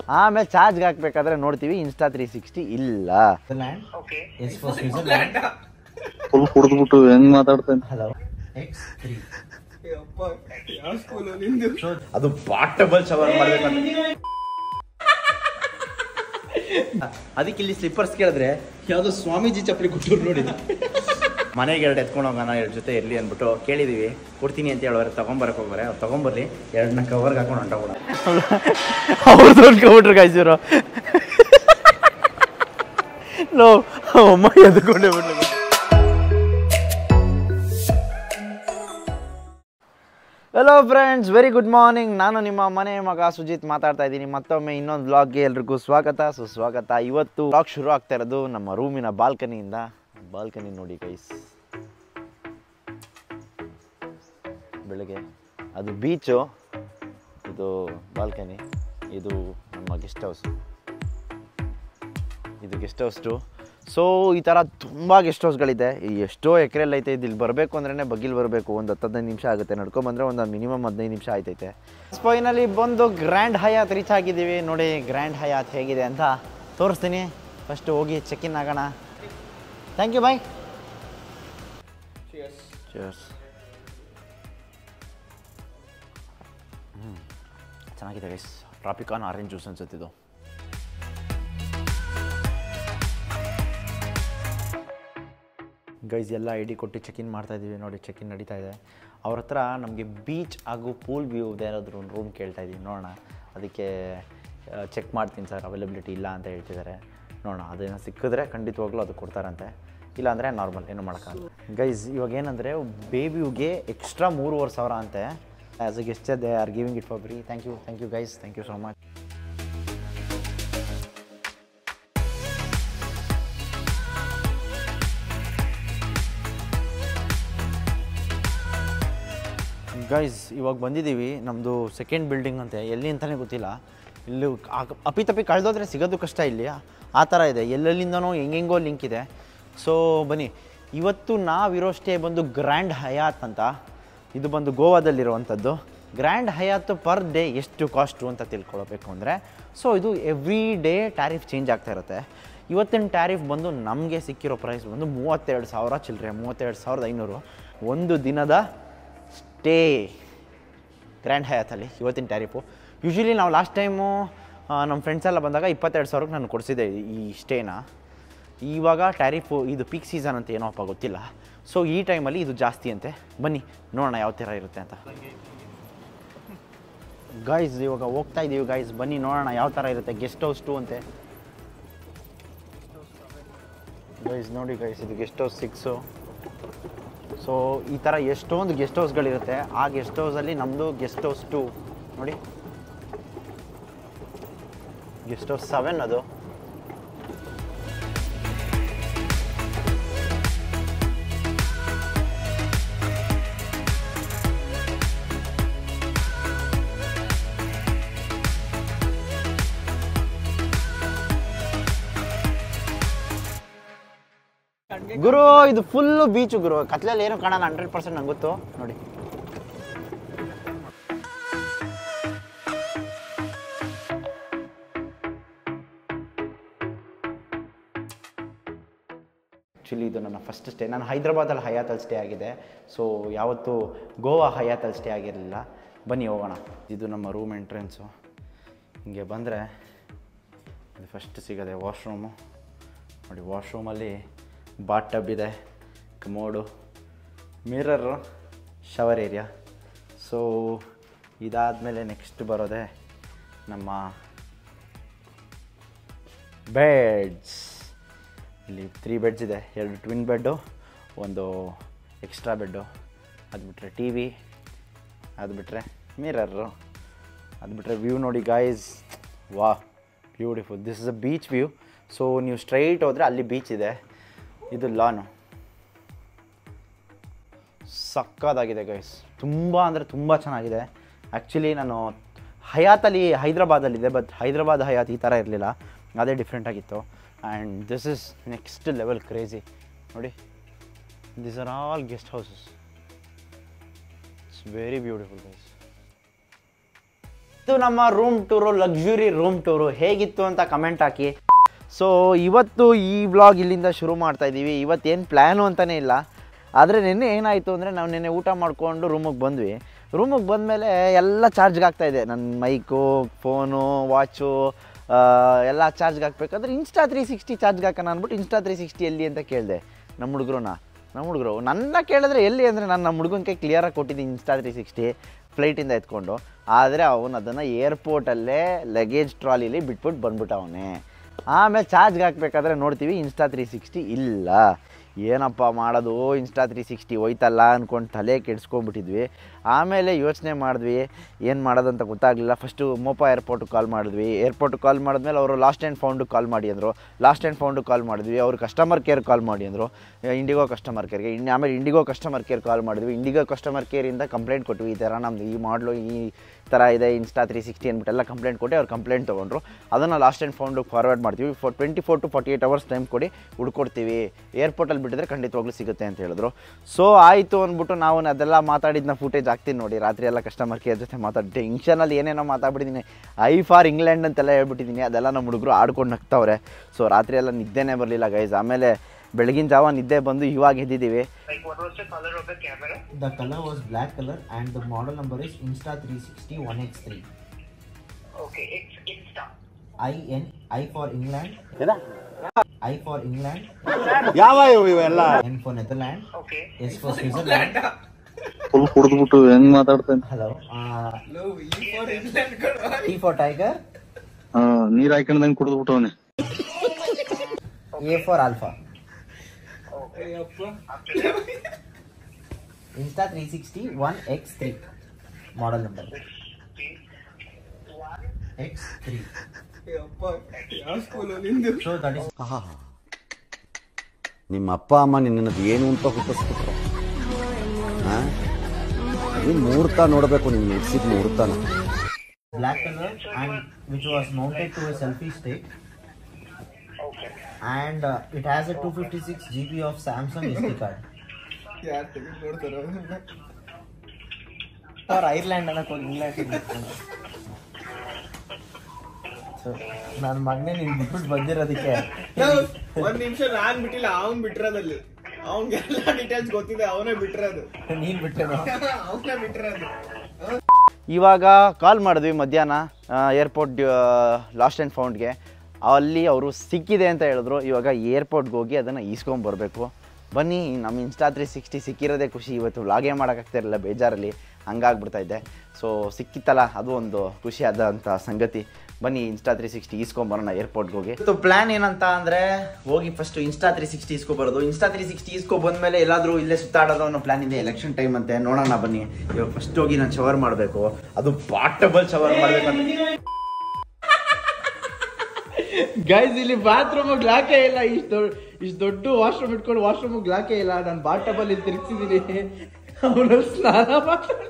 ಆಮೇಲೆ ಚಾರ್ಜ್ಗೆ ಹಾಕ್ಬೇಕಾದ್ರೆ ನೋಡ್ತೀವಿ ಇನ್ಸ್ಟಾ ತ್ರೀ ಸಿಕ್ಸ್ಟಿ ಇಲ್ಲ Switzerland is for Switzerland. Full ಕುಡಿದ್ಬಿಟ್ಟು ಹೆಂಗ್ ಮಾತಾಡ್ತಾನೆ Hello. X3. ಅದು ಬಾಟಬಲ್ ಶವರ್ ಮಾಡ್ಬೇಕಂತ ಅದಕ್ಕೆ ಇಲ್ಲಿ ಸ್ಲಿಪ್ಪರ್ಸ್ ಕೇಳಿದ್ರೆ ಯಾವ್ದೋ ಸ್ವಾಮೀಜಿ ಚಪ್ಪಲಿ ಕೊಟ್ಟರು ನೋಡಿ ಮನೆಗೆ ಎರಡು ಎತ್ಕೊಂಡು ಹೋಗೋಣ ಎರಡು ಜೊತೆ ಇರಲಿ ಅಂದ್ಬಿಟ್ಟು ಕೇಳಿದೀವಿ ಕೊಡ್ತೀನಿ ಅಂತ ಹೇಳೋರೆ ತಗೊಂಬರಕ್ಕೆ ಹೋಗೋರೆ ಅವ್ರು ತಗೊಂಬರ್ಲಿ ಎರಡನ್ನ ಕವರ್ಗೆ ಹಾಕೊಂಡು ಹೊಂಟೋಗೋಣ ಅವ್ರದ್ದು ಹೊಂಟ್ಕೊಬಿಟ್ರು ಕಾಯ್ಸಿರು ನೋ ಅಮ್ಮ ಎದ್ಕೊಂಡೇ ಬಿಟ್ರು hello friends very good morning ನಾನು ನಿಮ್ಮ ಮನೆ ಮಗ ಸುಜಿತ್ ಮಾತಾಡ್ತಾ ಇದ್ದೀನಿ ಮತ್ತೊಮ್ಮೆ ಇನ್ನೊಂದು ವ್ಲಾಗ್ಗೆ ಎಲ್ರಿಗೂ ಸ್ವಾಗತ ಸುಸ್ವಾಗತ ಇವತ್ತು ವ್ಲಾಗ್ ಶುರು ಆಗ್ತಾ ಇರೋದು ನಮ್ಮ ರೂಮಿನ ಬಾಲ್ಕನಿಯಿಂದ ಬಾಲ್ಕನಿ ನೋಡಿ ಗೈಸ್ ಬೆಳಗ್ಗೆ ಅದು ಬೀಚು ಇದು ಬಾಲ್ಕನಿ ಇದು ನಮ್ಮ ಗೆಸ್ಟ್ ಹೌಸ್ ಇದು ಗೆಸ್ಟ್ ಹೌಸ್ಟು ಸೊ ಈ ಥರ ತುಂಬ ಗೆಸ್ಟ್ ಹೌಸ್ಗಳಿದೆ ಈ ಎಷ್ಟೋ ಎಕರೆಲ್ಲಿ ಐತೆ ಇದು ಇಲ್ಲಿ ಬರಬೇಕು ಅಂದ್ರೆ ಬಗ್ಗಿಲ್ ಬರಬೇಕು ಒಂದು ಹತ್ತು ಹದಿನೈದು ನಿಮಿಷ ಆಗುತ್ತೆ ನಡ್ಕೊಂಬಂದ್ರೆ ಒಂದು ಮಿನಿಮಮ್ ಹದಿನೈದು ನಿಮಿಷ ಆಯ್ತೈತೆ ಫೈನಲಿ ಬಂದು ಗ್ರ್ಯಾಂಡ್ ಹಯಾತ್ ರೀಚ್ ಆಗಿದ್ದೀವಿ ನೋಡಿ ಗ್ರ್ಯಾಂಡ್ ಹಯಾತ್ ಹೇಗಿದೆ ಅಂತ ತೋರಿಸ್ತೀನಿ ಫಸ್ಟ್ ಹೋಗಿ ಚೆಕ್ ಇನ್ ಆಗೋಣ ಥ್ಯಾಂಕ್ ಯು ಬಾಯ್ Cheers. ಹ್ಮ್. ಚೆನ್ನಾಗಿದೆ ಗೈಸ್ ಟ್ರಾಪಿಕಾನ್ ಆರೆಂಜ್ ಜ್ಯೂಸ್ ಅನ್ಸುತ್ತಿದ್ದು ಗೈಸ್ ಎಲ್ಲ ಐ ಡಿ ಕೊಟ್ಟು ಚೆಕ್ ಇನ್ ಮಾಡ್ತಾ ಇದ್ದೀವಿ ನೋಡಿ ಚೆಕ್ ಇನ್ ನಡೀತಾ ಇದೆ ಅವ್ರ ಹತ್ರ ನಮಗೆ ಬೀಚ್ ಹಾಗೂ ಪೂಲ್ ವ್ಯೂ ಏನಾದರೂ ಒಂದು ರೂಮ್ ಕೇಳ್ತಾ ಇದ್ದೀವಿ ನೋಡೋಣ ಅದಕ್ಕೆ ಚೆಕ್ ಮಾಡ್ತೀನಿ ಸರ್ ಅವೈಲಬಿಲಿಟಿ ಇಲ್ಲ ಅಂತ ಹೇಳ್ತಿದ್ದಾರೆ ನೋಡೋಣ ಅದೇನೋ ಸಿಕ್ಕಿದ್ರೆ ಖಂಡಿತವಾಗ್ಲೂ ಅದು ಕೊಡ್ತಾರಂತೆ ಇಲ್ಲಾಂದರೆ ನಾರ್ಮಲ್ ಏನು ಮಾಡೋಕ್ಕಾಗಲ್ಲ ಗೈಸ್ ಇವಾಗ ಏನಂದರೆ ಬೇಬಿಗೆ ಎಕ್ಸ್ಟ್ರಾ ಮೂರುವರೆ ಸಾವಿರ ಅಂತೆ as a guest they are giving it for free thank you thank you guys thank you so much guys ಇವಾಗ ಬಂದಿದ್ದೀವಿ ನಮ್ಮದು ಸೆಕೆಂಡ್ ಬಿಲ್ಡಿಂಗ್ ಅಂತೆ ಎಲ್ಲಿ ಅಂತಲೇ ಗೊತ್ತಿಲ್ಲ ಇಲ್ಲಿ ಆ- ಅಪ್ಪಿತಪ್ಪಿ ಕಳೆದೋದ್ರೆ ಸಿಗೋದು ಕಷ್ಟ ಇಲ್ಲಿ ಆ ಥರ ಇದೆ ಎಲ್ಲೆಲ್ಲಿಂದನೋ ಹೆಂಗೆಂಗೋ ಲಿಂಕ್ ಇದೆ ಸೊ ಬನ್ನಿ ಇವತ್ತು ನಾವಿರೋ ಸ್ಟೇ ಬಂದು ಗ್ರ್ಯಾಂಡ್ ಹಯಾತ್ ಅಂತ ಇದು ಬಂದು ಗೋವಾದಲ್ಲಿರುವಂಥದ್ದು ಗ್ರ್ಯಾಂಡ್ ಹಯಾತ್ ಪರ್ ಡೇ ಎಷ್ಟು ಕಾಸ್ಟು ಅಂತ ತಿಳ್ಕೊಳ್ಬೇಕು ಅಂದರೆ ಸೊ ಇದು ಎವ್ರಿ ಡೇ ಟ್ಯಾರಿಫ್ ಚೇಂಜ್ ಆಗ್ತಾ ಇರುತ್ತೆ ಇವತ್ತಿನ ಟ್ಯಾರಿಫ್ ಬಂದು ನಮಗೆ ಸಿಕ್ಕಿರೋ ಪ್ರೈಸ್ ಬಂದು ಮೂವತ್ತೆರಡು ಸಾವಿರ ಚಿಲ್ಲರೆ ಮೂವತ್ತೆರಡು ಸಾವಿರದ ಐನೂರು ಒಂದು ದಿನದ ಸ್ಟೇ ಗ್ರ್ಯಾಂಡ್ ಹಯಾತಲ್ಲಿ ಇವತ್ತಿನ ಟ್ಯಾರಿಫು ಯೂಶ್ವಲಿ ನಾವು ಲಾಸ್ಟ್ ಟೈಮು ನಮ್ಮ ಫ್ರೆಂಡ್ಸ್ ಎಲ್ಲ ಬಂದಾಗ ಇಪ್ಪತ್ತೆರಡು ಸಾವಿರಕ್ಕೆ ನಾನು ಕೊಡಿಸಿದ್ದೆ ಈ ಸ್ಟೇನ ಇವಾಗ ಟ್ಯಾರಿಫು ಇದು ಪೀಕ್ ಸೀಸನ್ ಅಂತ ಏನೋಪ್ಪ ಗೊತ್ತಿಲ್ಲ ಸೊ ಈ ಟೈಮಲ್ಲಿ ಇದು ಜಾಸ್ತಿ ಅಂತೆ ಬನ್ನಿ ನೋಡೋಣ ಯಾವ ಥರ ಇರುತ್ತೆ ಅಂತ ಗಾಯ್ಸ್ ಇವಾಗ ಹೋಗ್ತಾ ಇದ್ದೀವಿ ಗಾಯ್ಸ್ ಬನ್ನಿ ನೋಡೋಣ ಯಾವ ಥರ ಇರುತ್ತೆ ಗೆಸ್ಟ್ ಹೌಸ್ ಟು ಅಂತೆ ಗೈಸ್ ನೋಡಿ ಗೈಸ್ ಇದು ಗೆಸ್ಟ್ ಹೌಸ್ ಸಿಕ್ಸು ಸೊ ಈ ಥರ ಎಷ್ಟೊಂದು ಗೆಸ್ಟ್ ಹೌಸ್ಗಳಿರುತ್ತೆ ಆ ಗೆಸ್ಟ್ ಹೌಸಲ್ಲಿ ನಮ್ಮದು ಗೆಸ್ಟ್ ಹೌಸ್ ಟು ನೋಡಿ ಗೆಸ್ಟ್ ಹೌಸ್ ಸೆವೆನ್ ಅದು ಗುರು ಇದು ಫುಲ್ಲು ಬೀಚು ಗುರು ಕತ್ಲಲ್ಲಿ ಏನು ಕಾಣಲ್ಲ ಹಂಡ್ರೆಡ್ ಪರ್ಸೆಂಟ್ ನಂಗೆ ಗೊತ್ತು ನೋಡಿ ಆ್ಯಕ್ಚುಲಿ ಇದು ನನ್ನ ಫಸ್ಟ್ ಸ್ಟೇ ನಾನು ಹೈದ್ರಾಬಾದಲ್ಲಿ ಹಯಾತಲ್ಲಿ ಸ್ಟೇ ಆಗಿದೆ ಸೊ ಯಾವತ್ತೂ ಗೋವಾ ಹಯಾತಲ್ಲಿ ಸ್ಟೇ ಆಗಿರಲಿಲ್ಲ ಬನ್ನಿ ಹೋಗೋಣ ಇದು ನಮ್ಮ ರೂಮ್ ಎಂಟ್ರೆನ್ಸು ಹಿಂಗೆ ಬಂದರೆ ಇದು ಫಸ್ಟ್ ಸಿಗೋದೆ ವಾಶ್ರೂಮು ನೋಡಿ ವಾಶ್ರೂಮಲ್ಲಿ ಬಾತ್ ಟಬ್ ಇದೆ commode mirror shower area so ಇದಾದಮೇಲೆ ನೆಕ್ಸ್ಟ್ ಬರೋದೆ ನಮ್ಮ ಬೆಡ್ಸ್ ಇಲ್ಲಿ ತ್ರೀ ಬೆಡ್ಸ್ ಇದೆ ಎರಡು ಟ್ವಿನ್ ಬೆಡ್ಡು ಒಂದು ಎಕ್ಸ್ಟ್ರಾ ಬೆಡ್ಡು ಅದು ಬಿಟ್ಟರೆ ಟಿ ವಿ ಅದು ಬಿಟ್ಟರೆ ಮಿರರು ಅದು ಬಿಟ್ಟರೆ ವ್ಯೂ ನೋಡಿ ಗಾಯ್ಸ್ ವಾ beautiful this is a beach view so ನೀವು ಸ್ಟ್ರೈಟ್ ಹೋದರೆ ಅಲ್ಲಿ ಬೀಚ್ ಇದೆ ಇದು ಲಾನು ಸಕ್ಕದಾಗಿದೆ ಗೈಸ್ ತುಂಬ ಅಂದರೆ ತುಂಬ ಚೆನ್ನಾಗಿದೆ ಆ್ಯಕ್ಚುಲಿ ನಾನು ಹಯಾತಲ್ಲಿ ಹೈದ್ರಾಬಾದಲ್ಲಿದೆ ಬಟ್ ಹೈದ್ರಾಬಾದ್ ಹಯಾತ್ ಈ ಥರ ಇರಲಿಲ್ಲ ಅದೇ ಡಿಫ್ರೆಂಟ್ ಆಗಿತ್ತು and this is next level crazy ನೋಡಿ this are all guest houses it's very beautiful guys ಹೇಗಿತ್ತು ನಮ್ಮ room tour luxury room tour ಹೇಗಿತ್ತು ಅಂತ ಕಮೆಂಟ್ ಹಾಕಿ ಸೊ ಇವತ್ತು ಈ ವ್ಲಾಗ್ ಇಲ್ಲಿಂದ ಶುರು ಮಾಡ್ತಾ ಇದ್ದೀವಿ ಇವತ್ತೇನು ಪ್ಲ್ಯಾನು ಅಂತಲೇ ಇಲ್ಲ ಆದರೆ ನಿನ್ನೆ ಏನಾಯಿತು ಅಂದರೆ ನಾವು ನಿನ್ನೆ ಊಟ ಮಾಡಿಕೊಂಡು ರೂಮಿಗೆ ಬಂದ್ವಿ ರೂಮಿಗೆ ಬಂದಮೇಲೆ ಎಲ್ಲ ಚಾರ್ಜ್ಗೆ ಆಗ್ತಾಯಿದೆ ನನ್ನ ಮೈಕು ಫೋನು ವಾಚು ಎಲ್ಲ ಚಾರ್ಜ್ಗೆ ಹಾಕ್ಬೇಕಾದ್ರೆ ಇನ್ಸ್ಟಾ ತ್ರೀ ಸಿಕ್ಸ್ಟಿ ಚಾರ್ಜ್ಗೆ ಹಾಕೋಣ ಅಂದ್ಬಿಟ್ಟು ಇನ್ಸ್ಟಾ ತ್ರೀ ಸಿಕ್ಸ್ಟಿ ಎಲ್ಲಿ ಅಂತ ಕೇಳಿದೆ ನಮ್ಮ ಹುಡುಗರನ್ನ ನಮ್ಮ ಹುಡುಗರು ನನ್ನ ಕೇಳಿದ್ರೆ ಎಲ್ಲಿ ಅಂದರೆ ನಾನು ನಮ್ಮ ಹುಡುಗನಿಗೆ ಕ್ಲಿಯರಾಗಿ ಕೊಟ್ಟಿದ್ದೀನಿ ಇನ್ಸ್ಟಾ ತ್ರೀ ಸಿಕ್ಸ್ಟಿ ಫ್ಲೈಟಿಂದ ಎತ್ಕೊಂಡು ಆದರೆ ಅವನು ಅದನ್ನು ಏರ್ಪೋರ್ಟಲ್ಲೇ ಲಗೇಜ್ ಟ್ರಾಲಿಲಿ ಬಿಟ್ಬಿಟ್ಟು ಬಂದ್ಬಿಟ್ಟ ಅವನೇ ಆಮೇಲೆ ಚಾರ್ಜ್ಗೆ ಹಾಕ್ಬೇಕಾದ್ರೆ ನೋಡ್ತೀವಿ ಇನ್ಸ್ಟಾ ತ್ರೀ ಸಿಕ್ಸ್ಟಿ ಇಲ್ಲ ಏನಪ್ಪ ಮಾಡೋದು ಇನ್ಸ್ಟಾ ತ್ರೀ ಸಿಕ್ಸ್ಟಿ ಹೋಯ್ತಲ್ಲ ಅಂದ್ಕೊಂಡು ತಲೆ ಕೆಡಿಸ್ಕೊಂಬಿಟ್ಟಿದ್ವಿ ಆಮೇಲೆ ಯೋಚನೆ ಮಾಡಿದ್ವಿ ಏನು ಮಾಡೋದಂತ ಗೊತ್ತಾಗಲಿಲ್ಲ ಫಸ್ಟು ಮೋಪ ಏರ್ಪೋರ್ಟಿಗೆ ಕಾಲ್ ಮಾಡಿದ್ವಿ ಏರ್ಪೋರ್ಟಿಗೆ ಕಾಲ್ ಮಾಡಿದ್ಮೇಲೆ ಅವರು ಲಾಸ್ಟ್ ಆ್ಯಂಡ್ ಫೌಂಡು ಕಾಲ್ ಮಾಡಿ ಅಂದರು ಲಾಸ್ಟ್ ಆ್ಯಂಡ್ ಫೌಂಡು ಕಾಲ್ ಮಾಡಿದ್ವಿ ಅವರು ಕಸ್ಟಮರ್ ಕೇರ್ ಕಾಲ್ ಮಾಡಿ ಅಂದರು ಇಂಡಿಗೋ ಕಸ್ಟಮರ್ ಕೇರ್ಗೆ ಇನ್ನು ಆಮೇಲೆ ಇಂಡಿಗೋ ಕಸ್ಟಮರ್ ಕೇರ್ ಕಾಲ್ ಮಾಡಿದ್ವಿ ಇಂಡಿಗೋ ಕಸ್ಟಮರ್ ಕೇರಿಂದ ಕಂಪ್ಲೇಂಟ್ ಕೊಟ್ವಿ ಈ ಥರ ನಮ್ದು ಈ ಮಾಡಲು ಈ ಥರ ಇದೆ ಇನ್ಸ್ಟಾ ತ್ರೀ ಸಿಕ್ಸ್ಟಿ ಅಂದ್ಬಿಟ್ಟೆಲ್ಲ ಕಂಪ್ಲೇಂಟ್ ಕೊಟ್ಟು ಅವ್ರು ಕಂಪ್ಲೇಂಟ್ ತೊಗೊಂಡ್ರು ಅದನ್ನು ಲಾಸ್ಟ್ ಆ್ಯಂಡ್ ಫೌಂಡಿಗೆ ಫಾರ್ವರ್ಡ್ ಮಾಡ್ತೀವಿ for twenty four to forty eight hours time ಕೊಡಿ ಹುಡ್ಕೊಡ್ತೀವಿ ಏರ್ಪೋರ್ಟಲ್ಲಿ ಬಿಟ್ಟಿದ್ರೆ ಖಂಡಿತವಾಗ್ಲೂ ಸಿಗುತ್ತೆ ಅಂತ ಹೇಳಿದ್ರು ಸೊ ಆಯಿತು ಅಂದ್ಬಿಟ್ಟು ನಾವು ಅದೆಲ್ಲ ಮಾತಾಡಿದ್ನ ಫುಟೇಜ್ ಹಾಕ್ತೀನಿ ನೋಡಿ ರಾತ್ರಿ ಎಲ್ಲ ಕಸ್ಟಮರ್ ಕೇರ್ ಜೊತೆ ಮಾತಾಡಿದ್ದೆ ಇಂಕ್ಷನಲ್ಲಿ ಏನೇನೋ ಮಾತಾಡ್ಬಿಟ್ಟಿದ್ದೀನಿ ಐ ಫಾರ್ ಇಂಗ್ಲೆಂಡ್ ಅಂತೆಲ್ಲ ಹೇಳ್ಬಿಟ್ಟಿದ್ದೀನಿ ಅದೆಲ್ಲ ನಮ್ಮ ಹುಡುಗರು ಆಡ್ಕೊಂಡು ನಗ್ತಾವ್ರೆ ಸೊ ರಾತ್ರಿ ಎಲ್ಲ ನಿದ್ದೆನೇ ಬರಲಿಲ್ಲ ಗೈಸ್ ಆಮೇಲೆ ಬೆಳಗಿನ ಜಾವ ನಿದ್ದೆ ಬಂದು ಇವಾಗ ಎದ್ದಿದ್ದೀವಿ Like, what was the color of the camera? The color was black color and the model number is Insta360 1x3. Okay, it's Insta. I N I for England. I for England. ಯಾವ ಇವೆಲ್ಲ N for Netherlands. Okay. S for Switzerland. Full ಕುಡಿದ್ಬಿಟ್ಟು ಹೆಂಗ್ ಮಾತಾಡ್ತೇನೆ Hello. Uh, T for Tiger. ಹಾ ನೀರ್ ಹಾಕೊಂಡಂಗ್ ಕುಡಿದ್ಬಿಟ್ಟು ಅವನೇ A for Alpha. Insta360 1x3. Model number. X3. So that is ನಿಮ್ಮ ಅಪ್ಪ ಅಮ್ಮ ನಿನ್ನದು ಏನು ಅಂತ ಹುಟ್ಟಿಸ್ಬಿಟ್ರು ನೀನು ಮುಹೂರ್ತ ನೋಡಬೇಕು ನೀನು ಇಡ್ಸಿದ ಮುಹೂರ್ತನ black color and which was mounted to a selfie stick Okay. and uh, it has a 256 GB of Samsung SD card. ಅವ್ರು ಐರ್ಲ್ಯಾಂಡ್ ಅನ್ನಕ್ಕೆ ಹೋಗಿ ಇಂಗ್ಲೆಂಡ್ ಸೊ ನನ್ನ ಮಗನೇ ನೀನು ಬಿಟ್ಬಿಟ್ಟು ಬಂದಿರೋದಕ್ಕೆ ಒಂದ್ ನಿಮಿಷ ನಾನ್ ಬಿಟ್ಟಿಲ್ಲ ಅವ್ನ್ ಬಿಟ್ಟಿರೋದಲ್ಲಿ ಅವ್ನ್ಗೆಲ್ಲ ಡೀಟೇಲ್ಸ್ ಗೊತ್ತಿದೆ ಅವನೇ ಬಿಟ್ಟಿರೋದು ನೀನು ಬಿಟ್ಟೇನೋ ಅವನೇ ಬಿಟ್ಟಿರೋದು ಇವಾಗ ಕಾಲ್ ಮಾಡಿದ್ವಿ ಮಧ್ಯಾಹ್ನ ಏರ್ಪೋರ್ಟ್ ಲಾಸ್ಟ್ ಆ್ಯಂಡ್ ಫೌಂಡ್ಗೆ ಅಲ್ಲಿ ಅವರು ಸಿಕ್ಕಿದೆ ಅಂತ ಹೇಳಿದ್ರು ಇವಾಗ ಏರ್ಪೋರ್ಟ್ಗೆ ಹೋಗಿ ಅದನ್ನು ಈಸ್ಕೊಂಬರ್ಬೇಕು ಬನ್ನಿ ನಮ್ಮ ಇನ್ಸ್ಟಾ ತ್ರೀ ಸಿಕ್ಸ್ಟಿ ಸಿಕ್ಕಿರೋದೇ ಖುಷಿ ಇವತ್ತು ವ್ಲಾಗೇ ಮಾಡೋಕ್ಕಾಗ್ತಿರಲಿಲ್ಲ ಬೇಜಾರಲ್ಲಿ ಹಂಗಾಗ್ಬಿಡ್ತಾ ಇದ್ದೆ ಸೊ ಸಿಕ್ಕಿತ್ತಲ್ಲ ಅದು ಒಂದು ಖುಷಿಯಾದಂಥ ಸಂಗತಿ ಬನ್ನಿ ಇನ್ಸ್ಟಾ ತ್ರೀ ಸಿಕ್ಸ್ಟಿ ಈಸ್ಕೊಂಬರೋಣ ಏರ್ಪೋರ್ಟ್ಗೆ ಹೋಗಿ ಇವತ್ತು ಪ್ಲ್ಯಾನ್ ಏನಂತ ಅಂದರೆ ಹೋಗಿ ಫಸ್ಟು ಇನ್ಸ್ಟಾ ತ್ರೀ ಸಿಕ್ಸ್ಟಿ ಇಸ್ಕೊಬರೋದು ಇನ್ಸ್ಟಾ ತ್ರೀ ಸಿಕ್ಸ್ಟಿ ಇಸ್ಕೊ ಬಂದಮೇಲೆ ಎಲ್ಲಾದರೂ ಇಲ್ಲೇ ಸುತ್ತಾಡೋದು ಅನ್ನೋ ಪ್ಲ್ಯಾನ್ ಇದೆ ಎಲೆಕ್ಷನ್ ಟೈಮ್ ಅಂತೆ ನೋಡೋಣ ಬನ್ನಿ ಇವಾಗ ಫಸ್ಟ್ ಹೋಗಿ ನಾನು ಶವರ್ ಮಾಡಬೇಕು ಅದು ಪಾರ್ಟಬಲ್ ಶವರ್ ಮಾಡಬೇಕಂತ ಗೈಸ್ ಇಲ್ಲಿ ಬಾತ್ರೂಮ್ ಗ್ಲಾಕೆ ಇಲ್ಲ ಇಷ್ಟು ಇಷ್ಟು ದೊಡ್ಡ ವಾಶ್ರೂಮ್ ಇಟ್ಕೊಂಡು ವಾಶ್ರೂಮ್ ಗ್ಲಾಕೆ ಇಲ್ಲ ನಾನು ಬಾಟಬಲ್ ಇಲ್ಲಿ ತಿರ್ಗಿಸಿದೀನಿ ಅವನು ಸ್ನಾನ ಮಾಡ್ತಾನೆ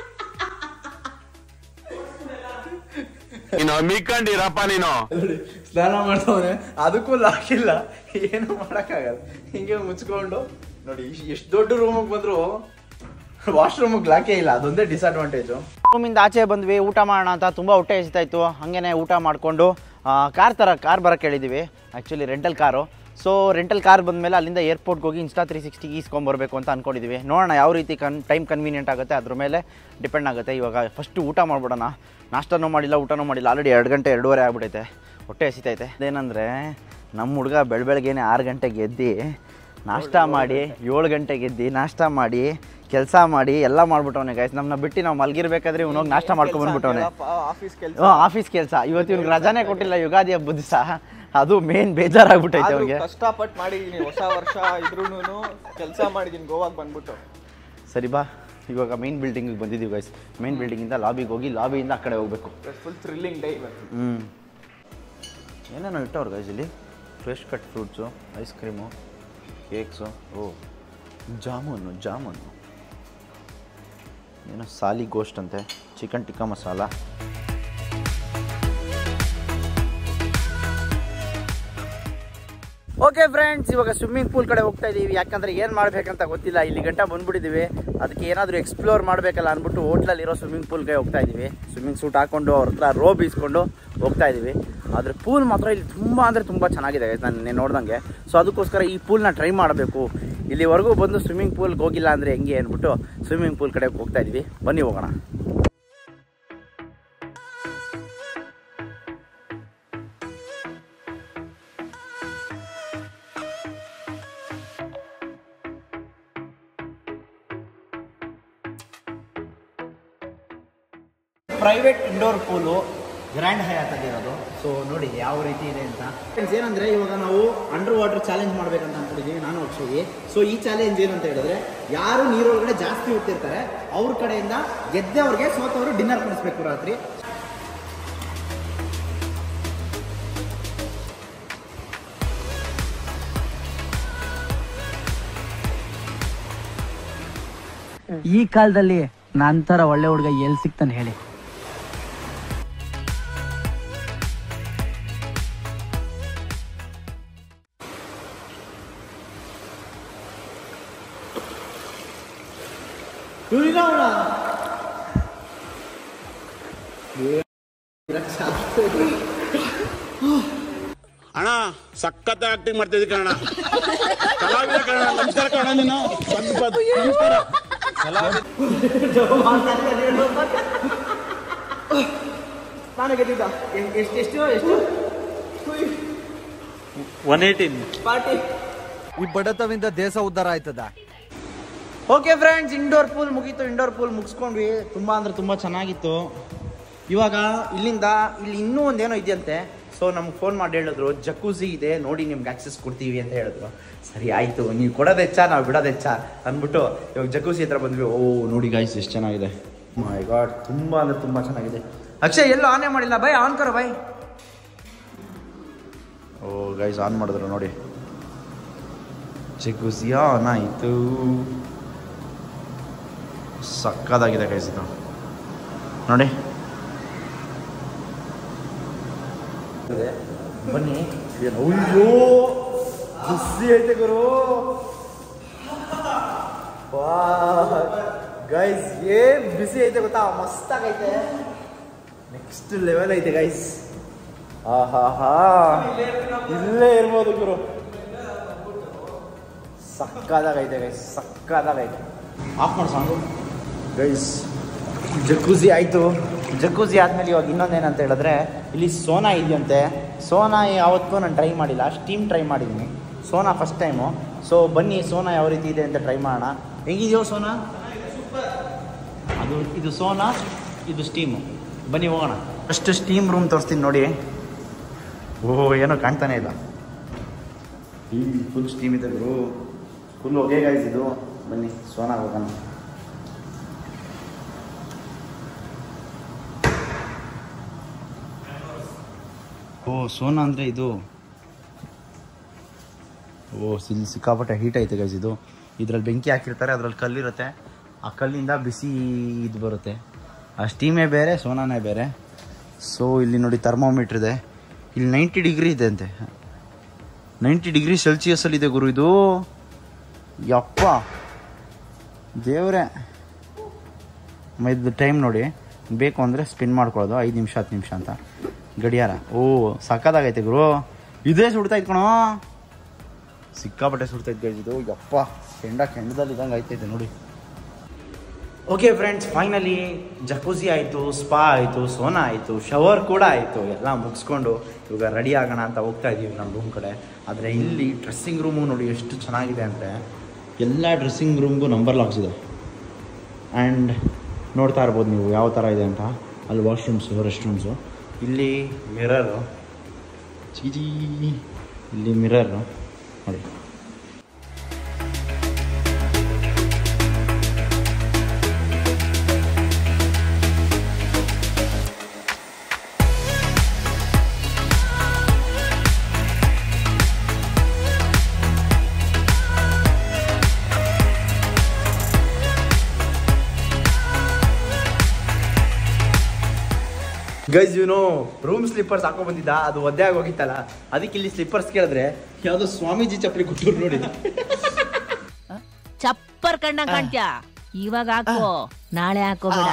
ನೋಡಿ, ಸ್ನಾನ ಮಾಡ್ತಾವನೆ ಅದಕ್ಕೂ ಲಾಕಿಲ್ಲ ಏನು ಮಾಡಕ್ಕಾಗಲ್ಲ ಹಿಂಗೆ ಮುಚ್ಕೊಂಡು ನೋಡಿ ಎಷ್ಟು ದೊಡ್ಡ ರೂಮಿಗೆ ಬಂದ್ರು ವಾಶ್ರೂಮಿಗೆ ಲಾಕೆ ಇಲ್ಲ ಅದೊಂದೇ ಡಿಸ್ಅಡ್ವಾಂಟೇಜು ರೂಮಿಂದ ಆಚೆ ಬಂದ್ವಿ ಊಟ ಮಾಡೋಣ ಅಂತ ತುಂಬ ಹೊಟ್ಟೆ ಹಸಿತಾ ಇತ್ತು ಹಾಗೇನೆ ಊಟ ಮಾಡಿಕೊಂಡು ಕಾರ್ ಥರ ಕಾರ್ ಬರೋಕ್ಕೆ ಹೇಳಿದ್ದೀವಿ actually rental car so rental car ಬಂದಮೇಲೆ ಅಲ್ಲಿಂದ ಏರ್ಪೋರ್ಟ್ಗೆ ಹೋಗಿ ಇನ್ಸ್ಟಾ ತ್ರೀ ಸಿಕ್ಸ್ಟಿಗೆ ಈಸ್ಕೊಂಬರ್ಬೇಕು ಅಂತ ಅಂದ್ಕೊಂಡಿದ್ದೀವಿ ನೋಡೋಣ ಯಾವ ರೀತಿ ಕನ್ ಟೈಮ್ ಕನ್ವೀನಿಯೆಂಟ್ ಆಗುತ್ತೆ ಅದ್ರ ಮೇಲೆ ಡಿಪೆಂಡ್ ಆಗುತ್ತೆ ಇವಾಗ ಫಸ್ಟು ಊಟ ಮಾಡ್ಬಿಡೋಣ ನಾಷ್ಟನೂ ಮಾಡಿಲ್ಲ ಊಟನೂ ಮಾಡಿಲ್ಲ ಆಲ್ರೆಡಿ ಎರಡು ಗಂಟೆ ಎರಡೂವರೆ ಆಗ್ಬಿಟ್ಟೈತೆ ಹೊಟ್ಟೆ ಹಸಿತೈತೆ ಅದೇನಂದರೆ ನಮ್ಮ ಹುಡುಗ ಬೆಳ ಬೆಳಗ್ಗೆನೆ ಆರು ಗಂಟೆಗೆ ಎದ್ದು ನಾಷ್ಟ ಮಾಡಿ ಏಳು ಗಂಟೆಗೆ ಎದ್ದು ನಾಷ್ಟ ಮಾಡಿ ಕೆಲಸ ಮಾಡಿ ಎಲ್ಲ ಮಾಡ್ಬಿಟ್ಟವನೆ ಗೈಸ್ ನಮ್ಮನ್ನ ಬಿಟ್ಟು ನಾವು ಮಲ್ಗಿರ್ಬೇಕಾದ್ರೆ ಇವನೋಗಿ ನಾಷ್ಟ ಮಾಡ್ಕೊಂಡ್ ಬಂದ್ಬಿಟ್ಟವನೆ ಆಫೀಸ್ ಕೆಲಸ ಹ್ಞೂ ಆಫೀಸ್ ಕೆಲಸ ಇವತ್ತು ಇವ್ನಿಗೆ ರಜಾನೇ ಕೊಟ್ಟಿಲ್ಲ ಯುಗಾದಿ ಹಬ್ಬದ ದಿವಸ ಅದು ಮೇನ್ ಬೇಜಾರಾಗ್ಬಿಟ್ಟೈತೆ ಅವ್ರಿಗೆ ಕಷ್ಟಪಟ್ಟು ಮಾಡಿದೀನಿ ಹೊಸ ವರ್ಷ ಇದ್ರೂನು ಕೆಲಸ ಮಾಡಿದೀನಿ ಗೋವಾಗ್ ಬಂದ್ಬಿಟ್ಟು ಸರಿ ಬಾ ಇವಾಗ ಮೇನ್ ಬಿಲ್ಡಿಂಗಿಗೆ ಬಂದಿದ್ದೀವಿ ಗೈಸ್ ಮೇನ್ ಬಿಲ್ಡಿಂಗಿಂದ ಲಾಬಿಗೆ ಹೋಗಿ ಲಾಬಿಯಿಂದ ಆ ಕಡೆ ಹೋಗ್ಬೇಕು ಫುಲ್ ಥ್ರಿಲ್ಲಿಂಗ್ ಡೇ ಇವತ್ತು ಹ್ಞೂ ಏನೇನೋ ಇಟ್ಟವ್ರು ಗೈಸ್ ಇಲ್ಲಿ fresh cut fruits ice cream cakes ಓ ಜಾಮೂನು ಜಾಮೂನು ಏನೋ ಸಾಲಿ ಗೋಸ್ಟ್ ಅಂತೆ chicken tikka masala okay friends ಇವಾಗ ಸ್ವಿಮ್ಮಿಂಗ್ ಪೂಲ್ ಕಡೆ ಹೋಗ್ತಾ ಇದೀವಿ ಯಾಕಂದ್ರೆ ಏನು ಮಾಡ್ಬೇಕಂತ ಗೊತ್ತಿಲ್ಲ ಇಲ್ಲಿ ಗಂಟ ಬಂದ್ಬಿಟ್ಟಿದ್ದೀವಿ ಅದಕ್ಕೆ ಏನಾದರೂ ಎಕ್ಸ್ಪ್ಲೋರ್ ಮಾಡಬೇಕಲ್ಲ ಅಂದ್ಬಿಟ್ಟು ಹೋಟ್ಲಲ್ಲಿರೋ ಸ್ವಿಮ್ಮಿಂಗ್ ಪೂಲ್ಗೆ ಹೋಗ್ತಾ ಇದೀವಿ ಸ್ವಿಮ್ಮಿಂಗ್ ಸೂಟ್ ಹಾಕೊಂಡು ಅವ್ರ ಹತ್ರ ರೋಬ್ ಇಸ್ಕೊಂಡು ಹೋಗ್ತಾ ಇದೀವಿ ಆದರೆ ಪೂಲ್ ಮಾತ್ರ ಇಲ್ಲಿ ತುಂಬ ಅಂದರೆ ತುಂಬ ಚೆನ್ನಾಗಿದೆ ನಾನು ನೋಡ್ದಂಗೆ ಸೊ ಅದಕ್ಕೋಸ್ಕರ ಈ ಪೂಲ್ನ ಟ್ರೈ ಮಾಡಬೇಕು ಇಲ್ಲಿವರೆಗೂ ಬಂದು ಸ್ವಿಮ್ಮಿಂಗ್ ಪೂಲ್ಗೆ ಹೋಗಿಲ್ಲ ಅಂದರೆ ಹೆಂಗೆ ಅಂದ್ಬಿಟ್ಟು ಸ್ವಿಮ್ಮಿಂಗ್ ಪೂಲ್ ಕಡೆ ಹೋಗ್ತಾ ಇದೀವಿ ಬನ್ನಿ ಹೋಗೋಣ private indoor pool grand Hyatt ಇರೋದು ಸೊ ನೋಡಿ ಯಾವ ರೀತಿ ಇದೆ ಅಂತ ಫ್ರೆಂಡ್ಸ್ ಏನಂದ್ರೆ ಇವಾಗ ನಾವು ಅಂಡರ್ ವಾಟರ್ ಚಾಲೆಂಜ್ ಮಾಡ್ಬೇಕಂತ ಅನ್ಕೊಂಡಿದ್ದೀವಿ ನಾನು ಅಕ್ಷಯ್ ಸೊ ಈ ಚಾಲೆಂಜ್ ಏನಂತ ಹೇಳಿದ್ರೆ ಯಾರು ನೀರೊಳಗಡೆ ಜಾಸ್ತಿ ಹೋಗ್ತಿರ್ತಾರೆ ಅವ್ರ ಕಡೆಯಿಂದ ಗೆದ್ದವ್ರಿಗೆ ಸೋತವರು ಡಿನ್ನರ್ ಕೊಡಿಸ್ಬೇಕು ರಾತ್ರಿ ಈ ಕಾಲದಲ್ಲಿ ನಂತರ ಒಳ್ಳೆ ಹುಡುಗ ಎಲ್ಲಿ ಸಿಗ್ತಾನೆ ಹೇಳಿ ಅಣ್ಣ ಸಖತ್ ಆಕ್ಟಿಂಗ್ ಮಾಡ್ತಿದ್ದಿ ಕಣ ಕಲಾವಿದ ಕಣ ನಮಸ್ಕಾರ ಕಣ ನೀನು ಬಂದ್ ಬಂದ್ ನಮಸ್ಕಾರ ನಾನು ಗೆದ್ದಿದ್ದ ಎಷ್ಟು ಎಷ್ಟು ಎಷ್ಟು ಒನ್ ಏಯ್ಟೀನ್ ಪಾರ್ಟಿ ಈ ಬಡತವಿಂದ ದೇಶ ಉದ್ಧಾರ ಆಯ್ತದ ಓಕೆ ಫ್ರೆಂಡ್ಸ್ ಇಂಡೋರ್ ಪೂಲ್ ಮುಗೀತು ಇಂಡೋರ್ ಪೂಲ್ ಮುಗಿಸ್ಕೊಂಡ್ವಿ ತುಂಬ ಅಂದರೆ ತುಂಬ ಚೆನ್ನಾಗಿತ್ತು ಇವಾಗ ಇಲ್ಲಿಂದ ಇಲ್ಲಿ ಇನ್ನೂ ಒಂದೇನೋ ಇದೆಯಂತೆ ಸೊ ನಮ್ಗೆ ಫೋನ್ ಮಾಡಿ ಹೇಳಿದ್ರು ಜಕೂಸಿ ಇದೆ ನೋಡಿ ನಿಮ್ಗೆ ಆಕ್ಸೆಸ್ ಕೊಡ್ತೀವಿ ಅಂತ ಹೇಳಿದ್ರು ಸರಿ ಆಯಿತು ನೀವು ಕೊಡೋದು ಹೆಚ್ಚ ನಾವು ಬಿಡೋದು ಹೆಚ್ಚ ಅಂದ್ಬಿಟ್ಟು ಇವಾಗ ಜಕೂಸಿ ಹತ್ರ ಬಂದ್ವಿ ಓ ನೋಡಿ ಗಾಯ್ಸ್ ಎಷ್ಟು ಚೆನ್ನಾಗಿದೆ ಮೈ ಗಾಡ್ ತುಂಬ ಅಂದರೆ ತುಂಬ ಚೆನ್ನಾಗಿದೆ ಅಕ್ಷಯ್ ಎಲ್ಲೂ ಆನೇ ಮಾಡಿಲ್ಲ ಬೈ ಆನ್ ಕರೋ ಬೈ ಓ ಗೈಸ್ ಆನ್ ಮಾಡಿದ್ರು ನೋಡಿ ಜಕೂಸಿ ಆನ್ ಆಯಿತು ಸಕ್ಕದಾಗಿದೆ ಗೈಸ್ ಇದು ನೋಡಿ ಬನ್ನಿ ಏನು ಅಯ್ಯೋ ಬಿಸಿ ಐತೆ ಗುರು ಗೈಸ್ ಏನ್ ಬಿಸಿ ಐತೆ ಗೊತ್ತಾ ಮಸ್ತಾಗೈತೆ ನೆಕ್ಸ್ಟ್ ಲೆವೆಲ್ ಐತೆ ಗೈಸ್ ಆಹಾ ಹಾ ಇಲ್ಲೇ ಇರ್ಬೋದು ಗುರು ಸಕ್ಕದಾಗೈತೆ ಗೈಸ್ ಸಕ್ಕದಾಗೈತೆ ಆಫ್ ಮಾಡಿ ಸಾಂಗು ಗೈಸ್ ಜಕ್ಕೂಸಿ ಆಯಿತು ಜಕ್ಕೂಸಿ ಆದಮೇಲೆ ಇವಾಗ ಇನ್ನೊಂದೇನಂತ ಹೇಳಿದ್ರೆ ಇಲ್ಲಿ ಸೋನಾ ಇದೆಯಂತೆ ಸೋನಾ ಯಾವತ್ತೂ ನಾನು ಟ್ರೈ ಮಾಡಿಲ್ಲ ಸ್ಟೀಮ್ ಟ್ರೈ ಮಾಡಿದ್ದೀನಿ ಸೋನಾ ಫಸ್ಟ್ ಟೈಮು ಸೊ ಬನ್ನಿ ಸೋನಾ ಯಾವ ರೀತಿ ಇದೆ ಅಂತ ಟ್ರೈ ಮಾಡೋಣ ಹೆಂಗಿದೆಯೋ ಸೋನಾ ಅದು ಇದು ಸೋನಾ ಇದು ಸ್ಟೀಮು ಬನ್ನಿ ಹೋಗೋಣ ಫಸ್ಟ್ ಸ್ಟೀಮ್ ರೂಮ್ ತೋರಿಸ್ತೀನಿ ನೋಡಿ ಓ ಏನೋ ಕಾಣ್ತಾನೆ ಇಲ್ಲ ಈ ಫುಲ್ ಸ್ಟೀಮ್ ಇದೆ ಗುರು ಫುಲ್ ಹೊಗೆ ಗಾಯ್ಸ್ ಇದು ಬನ್ನಿ ಸೋನಾ ಹೋಗೋಣ ಓ ಸೋನಾ ಅಂದರೆ ಇದು ಓ ಸಿಲ್ ಸಿಕ್ಕಾಪಟ್ಟೆ ಹೀಟ್ ಐತೆ ಗೈಸ್ ಇದು ಇದ್ರಲ್ಲಿ ಬೆಂಕಿ ಹಾಕಿರ್ತಾರೆ ಅದ್ರಲ್ಲಿ ಕಲ್ಲಿರುತ್ತೆ ಆ ಕಲ್ಲಿಂದ ಬಿಸಿ ಇದು ಬರುತ್ತೆ ಆ ಸ್ಟೀಮೇ ಬೇರೆ ಸೋನಾನೇ ಬೇರೆ ಸೊ ಇಲ್ಲಿ ನೋಡಿ ಥರ್ಮೋಮೀಟ್ರ್ ಇದೆ ಇಲ್ಲಿ ನೈಂಟಿ ಡಿಗ್ರಿ ಇದೆ ಅಂತೆ ನೈಂಟಿ ಡಿಗ್ರಿ ಸೆಲ್ಸಿಯಸ್ಸಲ್ಲಿ ಇದೆ ಗುರು ಇದು ಯಪ್ಪ ದೇವ್ರೆ ಇದು ಟೈಮ್ ನೋಡಿ ಬೇಕು ಅಂದರೆ ಸ್ಪಿನ್ ಮಾಡ್ಕೊಳ್ಳೋದು ಐದು ನಿಮಿಷ ಹತ್ತು ನಿಮಿಷ ಅಂತ ಗಡಿಯಾರ ಓ ಸಕ್ಕದಾಗೈತೆ ಗುರು ಇದೇ ಸುಡ್ತೈತೆ ಕಣೋ ಸಿಕ್ಕಾಪಟ್ಟೆ ಸುಡ್ತೈತೆ ಗೈಸ್ ಇದು ಯಪ್ಪ ಕೆಂಡ ಕೆಂಡದಲ್ಲಿ ಇದ್ದಂಗೆ ಐತೈತೆ ನೋಡಿ ಓಕೆ ಫ್ರೆಂಡ್ಸ್ ಫೈನಲಿ ಜಕೂಸಿ ಆಯಿತು ಸ್ಪಾ ಆಯಿತು ಸೋನಾ ಆಯಿತು ಶವರ್ ಕೂಡ ಆಯಿತು ಎಲ್ಲ ಮುಗಿಸ್ಕೊಂಡು ಇವಾಗ ರೆಡಿ ಆಗೋಣ ಅಂತ ಹೋಗ್ತಾ ಇದ್ದೀವಿ ನಮ್ಮ ರೂಮ್ ಕಡೆ ಆದರೆ ಇಲ್ಲಿ ಡ್ರೆಸ್ಸಿಂಗ್ ರೂಮು ನೋಡಿ ಎಷ್ಟು ಚೆನ್ನಾಗಿದೆ ಅಂದರೆ ಎಲ್ಲ ಡ್ರೆಸ್ಸಿಂಗ್ ರೂಮ್ಗೂ ನಂಬರ್ ಲಾಕ್ಸ್ ಇದೆ ಆ್ಯಂಡ್ ನೋಡ್ತಾ ಇರ್ಬೋದು ನೀವು ಯಾವ ಥರ ಇದೆ ಅಂತ ಅಲ್ಲಿ ವಾಶ್ರೂಮ್ಸು ರೆಸ್ಟ್ ರೂಮ್ಸು ಇಲ್ಲಿ ಮಿರರು ಚೀಜಿ ಇಲ್ಲಿ ಮಿರರು ನೋಡಿ ಗೈಸ್ ಇವನು ರೂಮ್ ಸ್ಲಿಪ್ಪರ್ಸ್ ಹಾಕೋ ಬಂದಿದ್ದ ಅದು ಒದ್ದೆ ಆಗಿ ಹೋಗಿತ್ತಲ್ಲ ಅದಕ್ಕೆ ಇಲ್ಲಿ ಸ್ಲಿಪ್ಪರ್ಸ್ ಕೇಳಿದ್ರೆ ಯಾವ್ದೋ ಸ್ವಾಮೀಜಿ ಚಪ್ಪಲಿ ಕೊಟ್ಟರು ನೋಡಿ ಚಪ್ಪರ್ ಕಂಡಂಗ್ ಕಾಣ್ತ್ಯಾ ಇವಾಗ ಹಾಕೋ ನಾಳೆ ಹಾಕೋಬೇಡ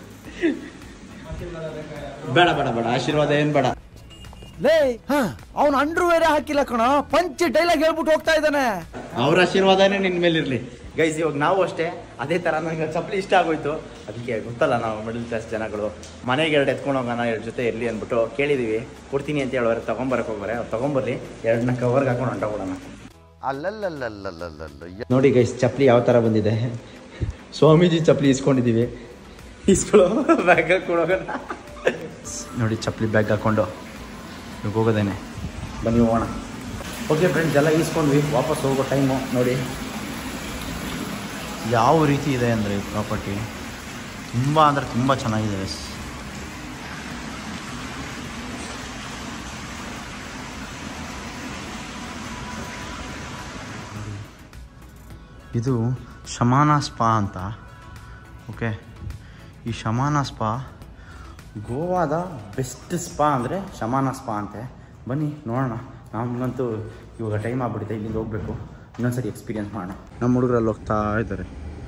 ಬೇಡ ಬೇಡ ಬೇಡ ಆಶೀರ್ವಾದ ಏನ್ ಬೇಡ ಲೇ ಅವ್ನ ಅಂಡ್ರು ಬೇರೆ ಹಾಕಿಲ್ಲ ಕಣ ಪಂಚ್ ಡೈಲಾಗ್ ಹೇಳ್ಬಿಟ್ಟು ಹೋಗ್ತಾ ಇದ್ದಾನೆ ಅವ್ರ ಆಶೀರ್ವಾದನೇ ನಿನ್ ಮೇಲೆ ಇರ್ಲಿ ಗೈಸ್ ಇವಾಗ ನಾವು ಅಷ್ಟೇ ಅದೇ ತರ ನಂಗೆ ಚಪ್ಪಲಿ ಇಷ್ಟ ಆಗೋಯ್ತು ಅದಕ್ಕೆ ಗೊತ್ತಲ್ಲ ನಾವು ಮಿಡಲ್ ಕ್ಲಾಸ್ ಜನಗಳು ಮನೆಗೆ ಎರಡು ಎತ್ಕೊಂಡು ಹೋಗೋಣ ಎರಡು ಜೊತೆ ಇರಲಿ ಅಂದ್ಬಿಟ್ಟು ಕೇಳಿದೀವಿ ಕೊಡ್ತೀನಿ ಅಂತ ಹೇಳೋರು ತಗೊಂಬರಕ್ಕೆ ಹೋಗ್ಬಾರೆ ಅವ್ರು ತಗೊಂಬರ್ಲಿ ಎರಡನ್ನ ಕವರ್ಗೆ ಹಾಕೊಂಡು ಹೊಂಟೋಗೋಣ ನೋಡಿ ಗೈಸ್ ಚಪ್ಪಲಿ ಯಾವ ಥರ ಬಂದಿದೆ ಸ್ವಾಮೀಜಿ ಚಪ್ಪಲಿ ಇಸ್ಕೊಂಡಿದ್ದೀವಿ ಇಸ್ಕೊಳ್ಳೋ ಬ್ಯಾಗ್ ಹಾಕೊಂಡು ಹೋಗೋಣ ನೋಡಿ ಚಪ್ಪಲಿ ಬ್ಯಾಗ್ ಹಾಕೊಂಡು ಇವಾಗ ಹೋಗೋದೇನೆ ಬನ್ನಿ ಹೋಗೋಣ ಓಕೆ ಫ್ರೆಂಡ್ಸ್ ಎಲ್ಲ ಈಸ್ಕೊಂಡ್ವಿ ವಾಪಸ್ ಹೋಗೋ ಟೈಮು ನೋಡಿ ಯಾವ ರೀತಿ ಇದೆ ಅಂದರೆ ಈ ಪ್ರಾಪರ್ಟಿ ತುಂಬ ಅಂದರೆ ತುಂಬ ಚೆನ್ನಾಗಿದೆ guys. ಇದು ಶಮಾನ ಸ್ಪಾ ಅಂತ ಓಕೆ ಈ ಶಮಾನ ಸ್ಪಾ ಗೋವಾದ ಬೆಸ್ಟ್ ಸ್ಪಾ ಅಂದರೆ ಶಮಾನ ಸ್ಪಾ ಅಂತೆ ಬನ್ನಿ ನೋಡೋಣ ನಮಗಂತೂ ಇವಾಗ ಟೈಮ್ ಆಗ್ಬಿಟ್ಟಿದೆ ಇಲ್ಲಿಂದ ಹೋಗಬೇಕು ಇನ್ನೊಂದ್ಸರಿ ಎಕ್ಸ್ಪೀರಿಯನ್ಸ್ ಮಾಡೋಣ ನಮ್ಮ ಹುಡುಗರಲ್ಲಿ ಹೋಗ್ತಾ ಇದ್ದಾರೆ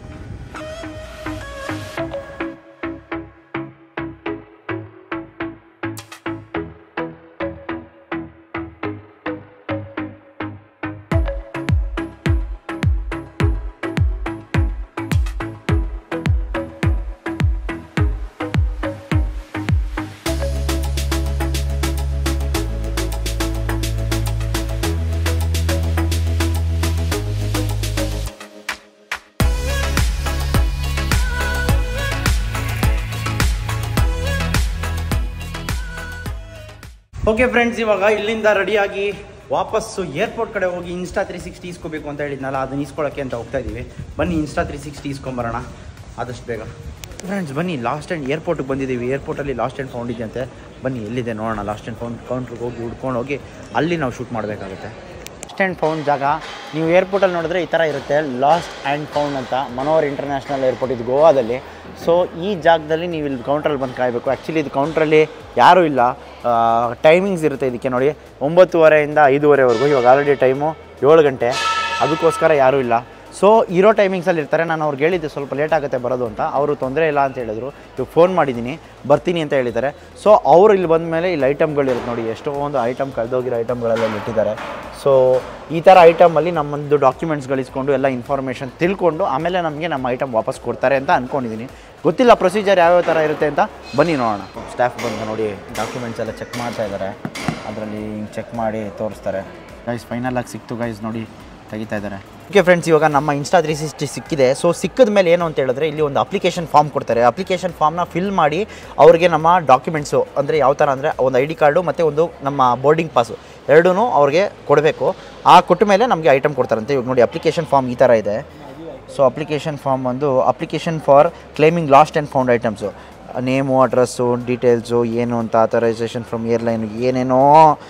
ಓಕೆ ಫ್ರೆಂಡ್ಸ್ ಇವಾಗ ಇಲ್ಲಿಂದ ರೆಡಿಯಾಗಿ ವಾಪಸ್ಸು ಏರ್ಪೋರ್ಟ್ ಕಡೆ ಹೋಗಿ ಇನ್ಸ್ಟಾ ತ್ರೀ ಸಿಕ್ಸ್ಟಿ ಇಸ್ಕೋಬೇಕು ಅಂತ ಹೇಳಿದ್ನಲ್ಲ ಅದನ್ನ ಇಸ್ಕೊಳ್ಳೋಕ್ಕೆ ಅಂತ ಹೋಗ್ತಾ ಇದ್ದೀವಿ ಬನ್ನಿ ಇನ್ಸ್ಟಾ ತ್ರೀ ಸಿಕ್ಸ್ಟಿ ಇಸ್ಕೊಂಬರೋಣ ಆದಷ್ಟು ಬೇಗ ಫ್ರೆಂಡ್ಸ್ ಬನ್ನಿ ಲಾಸ್ಟ್ ಆ್ಯಂಡ್ ಏರ್ಪೋರ್ಟಿಗೆ ಬಂದಿದ್ದೀವಿ ಏರ್ಪೋರ್ಟಲ್ಲಿ ಲಾಸ್ಟ್ ಆ್ಯಂಡ್ ಫೌಂಡ್ ಇದೆ ಅಂತೆ ಬನ್ನಿ ಎಲ್ಲಿದೆ ನೋಡೋಣ ಲಾಸ್ಟ್ ಆ್ಯಂಡ್ ಫೌಂಡ್ ಕೌಂಟ್ರಿಗೆ ಹೋಗಿ ಹುಡ್ಕೊಂಡು ಹೋಗಿ ಅಲ್ಲಿ ನಾವು ಶೂಟ್ ಮಾಡಬೇಕಾಗುತ್ತೆ ಲಾಸ್ಟ್ ಆ್ಯಂಡ್ ಫೌಂಡ್ ಜಾಗ ನೀವು ಏರ್ಪೋರ್ಟಲ್ಲಿ ನೋಡಿದ್ರೆ ಈ ಥರ ಇರುತ್ತೆ ಲಾಸ್ಟ್ ಆ್ಯಂಡ್ ಫೌಂಡ್ ಅಂತ ಮನೋಹರ್ ಇಂಟರ್ನ್ಯಾಷನಲ್ ಏರ್ಪೋರ್ಟ್ ಇದು ಗೋವಾದಲ್ಲಿ ಸೊ ಈ ಜಾಗದಲ್ಲಿ ನೀವು ಇಲ್ಲಿ ಕೌಂಟ್ರಲ್ಲಿ ಬಂದು ಕಾಯಬೇಕು ಆ್ಯಕ್ಚುಲಿ ಇದು ಕೌಂಟ್ರಲ್ಲಿ ಯಾರೂ ಇಲ್ಲ ಟೈಮಿಂಗ್ಸ್ ಇರುತ್ತೆ ಇದಕ್ಕೆ ನೋಡಿ ಒಂಬತ್ತುವರೆಯಿಂದ ಐದೂವರೆವರೆಗೂ ಇವಾಗ ಆಲ್ರೆಡಿ ಟೈಮು ಏಳು ಗಂಟೆ ಅದಕ್ಕೋಸ್ಕರ ಯಾರೂ ಇಲ್ಲ ಸೊ ಇರೋ ಟೈಮಿಂಗ್ಸಲ್ಲಿ ಇರ್ತಾರೆ ನಾನು ಅವ್ರಿಗೆ ಹೇಳಿದ್ದೆ ಸ್ವಲ್ಪ ಲೇಟ್ ಆಗುತ್ತೆ ಬರೋದು ಅಂತ ಅವರು ತೊಂದರೆ ಇಲ್ಲ ಅಂತ ಹೇಳಿದ್ರು ಇವಾಗ ಫೋನ್ ಮಾಡಿದ್ದೀನಿ ಬರ್ತೀನಿ ಅಂತ ಹೇಳಿದ್ದಾರೆ ಸೊ ಅವರು ಇಲ್ಲಿ ಬಂದ ಮೇಲೆ ಇಲ್ಲಿ ಐಟಮ್ಗಳಿರುತ್ತೆ ನೋಡಿ ಎಷ್ಟೊಂದು ಐಟಮ್ ಕಳೆದೋಗಿರೋ ಐಟಮ್ಗಳೆಲ್ಲ ಇಲ್ಲಿ ಇಟ್ಟಿದ್ದಾರೆ ಸೊ ಈ ಥರ ಐಟಮಲ್ಲಿ ನಮ್ಮೊಂದು ಡಾಕ್ಯುಮೆಂಟ್ಸ್ಗಳು ಇಸ್ಕೊಂಡು ಎಲ್ಲ ಇನ್ಫಾರ್ಮೇಷನ್ ತಿಳ್ಕೊಂಡು ಆಮೇಲೆ ನಮಗೆ ನಮ್ಮ ಐಟಮ್ ವಾಪಸ್ ಕೊಡ್ತಾರೆ ಅಂತ ಅಂದ್ಕೊಂಡಿದ್ದೀನಿ ಗೊತ್ತಿಲ್ಲ ಪ್ರೊಸೀಜರ್ ಯಾವ್ಯಾವ ಥರ ಇರುತ್ತೆ ಅಂತ ಬನ್ನಿ ನೋಡೋಣ ಸ್ಟಾಫ್ ಬಂದು ನೋಡಿ ಡಾಕ್ಯುಮೆಂಟ್ಸ್ ಎಲ್ಲ ಚೆಕ್ ಮಾಡ್ತಾ ಇದ್ದಾರೆ ಅದರಲ್ಲಿ ಹಿಂಗೆ ಚೆಕ್ ಮಾಡಿ ತೋರಿಸ್ತಾರೆ ಗೈಸ್ ಫೈನಲ್ ಆಗಿ ಸಿಕ್ತು ಗೈಸ್ ನೋಡಿ ತೆಗಿತಾ ಇದ್ದಾರೆ ಓಕೆ ಫ್ರೆಂಡ್ಸ್ ಇವಾಗ ನಮ್ಮ ಇನ್ಸ್ಟಾ ತ್ರೀ ಸಿಕ್ಸ್ಟಿ ಸಿಕ್ಕಿದೆ ಸೊ ಸಿಕ್ಕಿದ ಮೇಲೆ ಏನು ಅಂತ ಹೇಳಿದ್ರೆ ಇಲ್ಲಿ ಒಂದು ಅಪ್ಲಿಕೇಶನ್ ಫಾರ್ಮ್ ಕೊಡ್ತಾರೆ ಅಪ್ಲಿಕೇಶನ್ ಫಾರ್ಮ್ನ ಫಿಲ್ ಮಾಡಿ ಅವ್ರಿಗೆ ನಮ್ಮ ಡಾಕ್ಯುಮೆಂಟ್ಸು ಅಂದರೆ ಯಾವ ಥರ ಅಂದರೆ ಒಂದು ಐ ಡಿ ಕಾರ್ಡು ಮತ್ತು ಒಂದು ನಮ್ಮ ಬೋರ್ಡಿಂಗ್ ಪಾಸು ಎರಡೂ ಅವ್ರಿಗೆ ಕೊಡಬೇಕು ಆ ಕೊಟ್ಟ ಮೇಲೆ ನಮಗೆ ಐಟಮ್ ಕೊಡ್ತಾರಂತೆ ಇವಾಗ ನೋಡಿ ಅಪ್ಲಿಕೇಶನ್ ಫಾರ್ಮ್ ಈ ಥರ ಇದೆ ಸೊ ಅಪ್ಲಿಕೇಶನ್ ಫಾರ್ಮ್ ಒಂದು application for claiming lost and found items name address details ಏನು ಅಂತ ಆಥರೈಸೇಷನ್ ಫ್ರಮ್ ಏರ್ಲೈನ್ ಏನೇನೋ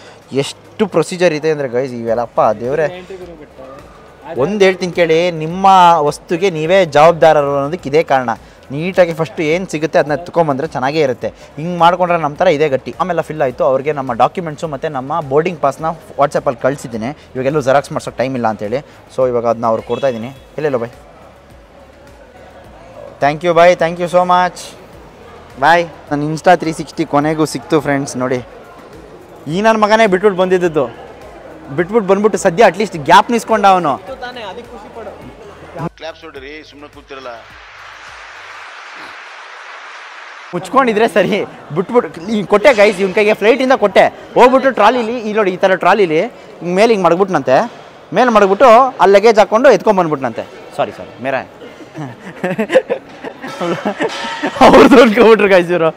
ಎಷ್ಟು ಪ್ರೊಸೀಜರ್ ಇದೆ ಅಂದರೆ ಗೈಸ್ ಇವೆಲ್ಲಪ್ಪ ದೇವರೇ ಒಂದು ಹೇಳ್ತೀನಿ ಕೇಳಿ ನಿಮ್ಮ ವಸ್ತುಗೆ ನೀವೇ ಜವಾಬ್ದಾರರು ಅನ್ನೋದಕ್ಕೆ ಇದೇ ಕಾರಣ ನೀಟಾಗಿ ಫಸ್ಟ್ ಏನು ಸಿಗುತ್ತೆ ಅದನ್ನ ಎತ್ಕೊಂಬಂದ್ರೆ ಚೆನ್ನಾಗೇ ಇರುತ್ತೆ ಹಿಂಗೆ ಮಾಡ್ಕೊಂಡ್ರೆ ನಮ್ಮ ಥರ ಇದೇ ಗಟ್ಟಿ ಆಮೇಲೆ ಫಿಲ್ ಆಯಿತು ಅವ್ರಿಗೆ ನಮ್ಮ ಡಾಕ್ಯುಮೆಂಟ್ಸು ಮತ್ತು ನಮ್ಮ ಬೋರ್ಡಿಂಗ್ ಪಾಸ್ನ ವಾಟ್ಸಪ್ಪಲ್ಲಿ ಕಳಿಸಿದ್ದೀನಿ ಇವಾಗೆಲ್ಲೂ ಜೆರಾಕ್ಸ್ ಮಾಡ್ಸೋಕೆ ಟೈಮ್ ಇಲ್ಲ ಅಂತೇಳಿ ಸೊ ಇವಾಗ ಅದನ್ನ ಅವ್ರು ಕೊಡ್ತಾ ಇದ್ದೀನಿ ಎಲ್ಲೆಲ್ಲೋ bye thank you bye thank you so much bye ನನ್ನ ಇನ್ಸ್ಟಾ ತ್ರೀ ಸಿಕ್ಸ್ಟಿ ಕೊನೆಗೂ ಸಿಕ್ತು ಫ್ರೆಂಡ್ಸ್ ನೋಡಿ ಈ ನನ್ನ ಮಗನೇ ಬಿಟ್ಬಿಟ್ಟು ಬಂದಿದ್ದು ಬಿಟ್ಬಿಟ್ಟು ಬಂದ್ಬಿಟ್ಟು ಸದ್ಯ ಅಟ್ಲೀಸ್ಟ್ ಗ್ಯಾಪ್ ನಿಸ್ಕೊಂಡ ಅವನು ಕ್ಲಾಪ್ಸ್ ಹೊಡ್ರಿ ಸುಮ್ಮನೆ ಕೂತಿರಲ್ಲ ಮುಚ್ಕೊಂಡಿದ್ರೆ ಸರಿ ಬಿಟ್ಬಿಟ್ಟು ಹಿಂಗೆ ಕೊಟ್ಟೆ ಗೈಸ್ ಇವ್ನ ಕೈಗೆ ಫ್ಲೈಟಿಂದ ಕೊಟ್ಟೆ ಹೋಗ್ಬಿಟ್ಟು ಟ್ರಾಲಿಲಿ ಇಲ್ಲಿ ನೋಡಿ ಈ ಥರ ಟ್ರಾಲಿಲಿ ಹಿಂಗೆ ಮೇಲೆ ಹಿಂಗೆ ಮಡಗ್ಬಿಟ್ನಂತೆ ಮೇಲೆ ಮಡಗ್ಬಿಟ್ಟು ಅಲ್ಲಿ ಲಗೇಜ್ ಹಾಕ್ಕೊಂಡು ಎತ್ಕೊಂಡ್ಬಂದ್ಬಿಟ್ನಂತೆ ಸಾರಿ ಸಾರಿ ಮೇರಾ ಅವ್ರದ್ದು ಅನ್ಕೊಬಿಟ್ರು ಗೈಸ್ ಇವರು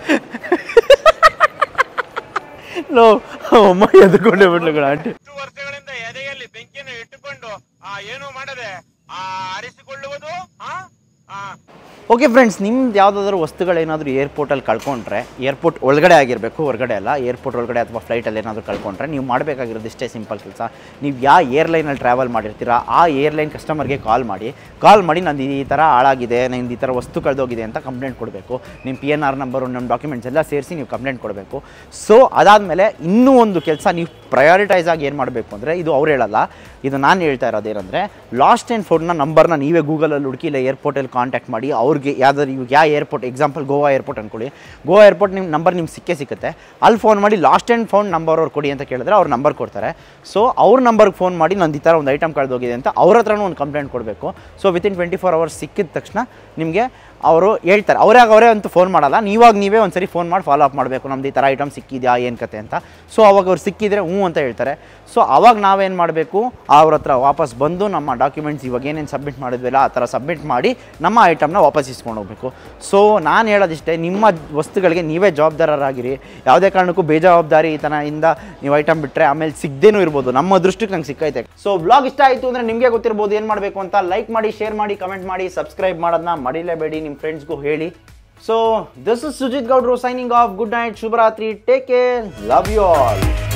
ನೋ ಅಮ್ಮ ಎದ್ಕೊಂಡೇ ಬಿಟ್ಲು ಕೂಡ ಆಂಟಿ ಎಷ್ಟು ವರ್ಷಗಳಿಂದ ಎದೆಯಲ್ಲಿ ಬೆಂಕಿಯನ್ನು ಇಟ್ಟುಕೊಂಡು ಆ ಏನು ಮಾಡದೆ ಆ ಆರಿಸಿಕೊಳ್ಳುವುದು ಆ ಓಕೆ ಫ್ರೆಂಡ್ಸ್ ನಿಮ್ದು ಯಾವುದಾದ್ರೂ ವಸ್ತುಗಳೇನಾದರೂ ಏರ್ಪೋರ್ಟಲ್ಲಿ ಕಳ್ಕೊಂಡ್ರೆ ಏರ್ಪೋರ್ಟ್ ಒಳಗಡೆ ಆಗಿರಬೇಕು ಹೊರಗಡೆ ಅಲ್ಲ ಏರ್ಪೋರ್ಟ್ ಒಳಗಡೆ ಅಥವಾ ಫ್ಲೈಟಲ್ಲಿ ಏನಾದರೂ ಕಳ್ಕೊಂಡ್ರೆ ನೀವು ಮಾಡಬೇಕಾಗಿರೋದು ಇಷ್ಟೇ ಸಿಂಪಲ್ ಕೆಲಸ ನೀವು ಯಾವ ಏರ್ಲೈನಲ್ಲಿ ಟ್ರಾವೆಲ್ ಮಾಡಿರ್ತೀರಾ ಆ ಏರ್ಲೈನ್ ಕಸ್ಟಮರ್ಗೆ ಕಾಲ್ ಮಾಡಿ ಕಾಲ್ ಮಾಡಿ ನಂದು ಈ ಥರ ಹಾಳಾಗಿದೆ ನಂದು ಈ ಥರ ವಸ್ತು ಕಳೆದೋಗಿದೆ ಅಂತ ಕಂಪ್ಲೇಂಟ್ ಕೊಡಬೇಕು ನಿಮ್ಮ ಪಿ ಎನ್ ಆರ್ ನಂಬರು ನಮ್ಮ ಡಾಕ್ಯುಮೆಂಟ್ಸ್ ಎಲ್ಲ ಸೇರಿಸಿ ನೀವು ಕಂಪ್ಲೇಂಟ್ ಕೊಡಬೇಕು ಸೊ ಅದಾದಮೇಲೆ ಇನ್ನೂ ಒಂದು ಕೆಲಸ ನೀವು ಪ್ರಯಾರಿಟೈಸ್ ಆಗಿ ಏನು ಮಾಡಬೇಕು ಅಂದರೆ ಇದು ಅವ್ರು ಹೇಳಲ್ಲ ಇದು ನಾನು ಹೇಳ್ತಾ ಇರೋದೇನೆಂದರೆ ಲಾಸ್ಟ್ ಆ್ಯಂಡ್ ಫೋನ್ನ ನಂಬರ್ನ ನೀವೇ ಗೂಗಲಲ್ಲಿ ಹುಡುಕಿ ಇಲ್ಲ ಏರ್ಪೋರ್ಟಲ್ಲಿ ಕಾಂಟ್ಯಾಕ್ಟ್ ಮಾಡಿ ಅವ್ರಿಗೆ ಯಾವ್ದಾದ್ರು ಇವಾಗ ಯಾವ ಏರ್ಪೋರ್ಟ್ ಎಕ್ಸಾಂಪಲ್ ಗೋವಾ ಏರ್ಪೋರ್ಟ್ ಅಂದ್ಕೊಳ್ಳಿ ಗೋವಾ ಏರ್ಪೋರ್ಟ್ ನಿಮ್ಮ ನಂಬರ್ ನಿಮ್ಗೆ ಸಿಕ್ಕೇ ಸಿಗುತ್ತೆ ಅಲ್ಲಿ ಫೋನ್ ಮಾಡಿ ಲಾಸ್ಟ್ ಆ್ಯಂಡ್ ಫೋನ್ ನಂಬರ್ ಅವ್ರು ಕೊಡಿ ಅಂತ ಕೇಳಿದ್ರೆ ಅವ್ರ ನಂಬರ್ ಕೊಡ್ತಾರೆ ಸೊ ಅವ್ರ ನಂಬರ್ಗೆ ಫೋನ್ ಮಾಡಿ ನಂದು ಈ ಥರ ಒಂದು ಐಟಮ್ ಕಳೆದೋಗಿದೆ ಅಂತ ಅವ್ರ ಹತ್ರನೂ ಒಂದು ಕಂಪ್ಲೇಂಟ್ ಕೊಡಬೇಕು so within twenty four hours ಸಿಕ್ಕಿದ ತಕ್ಷಣ ನಿಮಗೆ ಅವರು ಹೇಳ್ತಾರೆ ಅವ್ರಾಗ ಅವರೇ ಅಂತೂ ಫೋನ್ ಮಾಡಲ್ಲ ನೀವಾಗ ನೀವೇ ಒಂದ್ಸರಿ ಫೋನ್ ಮಾಡಿ ಫಾಲೋ ಅಪ್ ಮಾಡಬೇಕು ನಮ್ದು ಈ ಥರ ಐಟಮ್ ಸಿಕ್ಕಿದ್ಯಾ ಏನು ಕತೆ ಅಂತ ಸೊ ಅವಾಗ ಅವ್ರು ಸಿಕ್ಕಿದ್ರೆ ಹ್ಞೂ ಅಂತ ಹೇಳ್ತಾರೆ ಸೊ ಅವಾಗ ನಾವೇನು ಮಾಡಬೇಕು ಅವ್ರ ಹತ್ರ ವಾಪಸ್ ಬಂದು ನಮ್ಮ ಡಾಕ್ಯುಮೆಂಟ್ಸ್ ಇವಾಗ ಏನೇನು ಸಬ್ಮಿಟ್ ಮಾಡಿದ್ವಿಲ್ಲ ಆ ಥರ ಸಬ್ಮಿಟ್ ಮಾಡಿ ನಮ್ಮ ಐಟಮ್ನ ವಾಪಸ್ ಇಸ್ಕೊಂಡು ಹೋಗ್ಬೇಕು ಸೊ ನಾನು ಹೇಳೋದಿಷ್ಟೇ ನಿಮ್ಮ ವಸ್ತುಗಳಿಗೆ ನೀವೇ ಜವಾಬ್ದಾರರಾಗಿರಿ ಯಾವುದೇ ಕಾರಣಕ್ಕೂ ಬೇಜವಾಬ್ದಾರಿ ತನದಿಂದ ನೀವು ಐಟಮ್ ಬಿಟ್ಟರೆ ಆಮೇಲೆ ಸಿಗದೇನೂ ಇರ್ಬೋದು ನಮ್ಮ ದೃಷ್ಟಿಗೆ ನಂಗೆ ಸಿಕ್ಕೈತೆ ಸೊ ಬ್ಲಾಗ್ ಇಷ್ಟ ಆಯಿತು ಅಂದರೆ ನಿಮಗೆ ಗೊತ್ತಿರ್ಬೋದು ಏನು ಮಾಡಬೇಕು ಅಂತ ಲೈಕ್ ಮಾಡಿ ಶೇರ್ ಮಾಡಿ ಕಮೆಂಟ್ ಮಾಡಿ ಸಬ್ಸ್ಕ್ರೈಬ್ ಮಾಡೋದನ್ನ ಮಡಿಲೇಬೇಡಿ ನಿಮ್ಮ ಫ್ರೆಂಡ್ಸ್ಗೂ ಹೇಳಿ ಸೊ ದಿಸ್ ಇಸ್ ಸುಜಿತ್ ಗೌಡ್ರು ಸೈನಿಂಗ್ ಆಫ್ ಗುಡ್ ನೈಟ್ ಶುಭರಾತ್ರಿ take care love you all